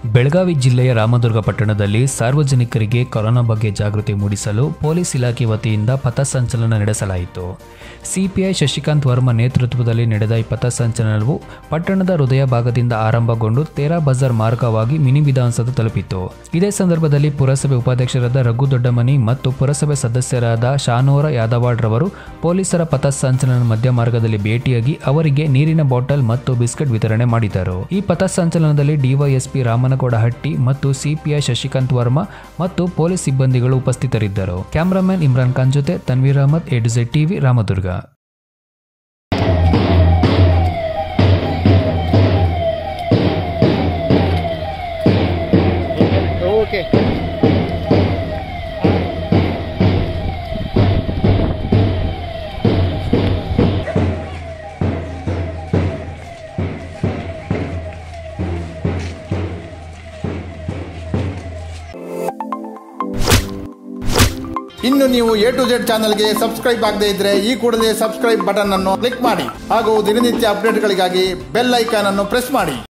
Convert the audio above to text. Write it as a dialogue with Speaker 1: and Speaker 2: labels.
Speaker 1: ಬೆಳಗಾವಿ ಜಿಲ್ಲೆಯ ರಾಮದುರ್ಗ ಪಟ್ಟಣದಲ್ಲಿ ಸಾರ್ವಜನಿಕರಿಗೆ ಕೊರೋನಾ ಬಗ್ಗೆ ಜಾಗೃತಿ ಮೂಡಿಸಲು ಪೊಲೀಸ್ ಇಲಾಖೆ ವತಿಯಿಂದ ಪಥಸಂಚಲನ ನಡೆಸಲಾಯಿತು ಸಿಪಿಐ ಶಶಿಕಾಂತ್ ವರ್ಮ ನೇತೃತ್ವದಲ್ಲಿ ನಡೆದ ಈ ಪಥಸಂಚಲನವು ಪಟ್ಟಣದ ಹೃದಯ ಭಾಗದಿಂದ ಆರಂಭಗೊಂಡು ತೇರಾ ಬಜಾರ್ ಮಾರ್ಗವಾಗಿ ಮಿನಿ ವಿಧಾನಸೌಧ ತಲುಪಿತು ಇದೇ ಸಂದರ್ಭದಲ್ಲಿ ಪುರಸಭೆ ಉಪಾಧ್ಯಕ್ಷರಾದ ರಘು ದೊಡ್ಡಮನಿ ಮತ್ತು ಪುರಸಭೆ ಸದಸ್ಯರಾದ ಶಾನೋರ ಯಾದವಾಡ್ ರವರು ಪೊಲೀಸರ ಪಥಸಂಚಲನ ಮಧ್ಯ ಮಾರ್ಗದಲ್ಲಿ ಭೇಟಿಯಾಗಿ ಅವರಿಗೆ ನೀರಿನ ಬಾಟಲ್ ಮತ್ತು ಬಿಸ್ಕೆಟ್ ವಿತರಣೆ ಮಾಡಿದರು ಈ ಪಥಸಂಚಲನದಲ್ಲಿ ಡಿವೈಎಸ್ಪಿ ರಾಮನಗೌಡ ಹಟ್ಟಿ ಮತ್ತು ಸಿಪಿಐ ಶಶಿಕಾಂತ್ ವರ್ಮಾ ಮತ್ತು ಪೊಲೀಸ್ ಸಿಬ್ಬಂದಿಗಳು ಉಪಸ್ಥಿತರಿದ್ದರು ಕ್ಯಾಮರಾಮನ್ ಇಮ್ರಾನ್ ಖಾನ್ ಜೊತೆ Tanveer Ahmed A to Z TV Ramadurga
Speaker 2: okay
Speaker 3: ಇನ್ನು ನೀವು ಎ ಟು ಜೆಡ್ ಚಾನಲ್ಗೆ ಸಬ್ಸ್ಕ್ರೈಬ್ ಆಗದೇ ಇದ್ರೆ ಈ ಕೂಡಲೇ ಸಬ್ಸ್ಕ್ರೈಬ್ ಬಟನ್ ಅನ್ನು ಕ್ಲಿಕ್ ಮಾಡಿ ಹಾಗೂ ದಿನನಿತ್ಯ ಅಪ್ಡೇಟ್ಗಳಿಗಾಗಿ ಬೆಲ್ ಐಕಾನ್ ಅನ್ನು ಪ್ರೆಸ್ ಮಾಡಿ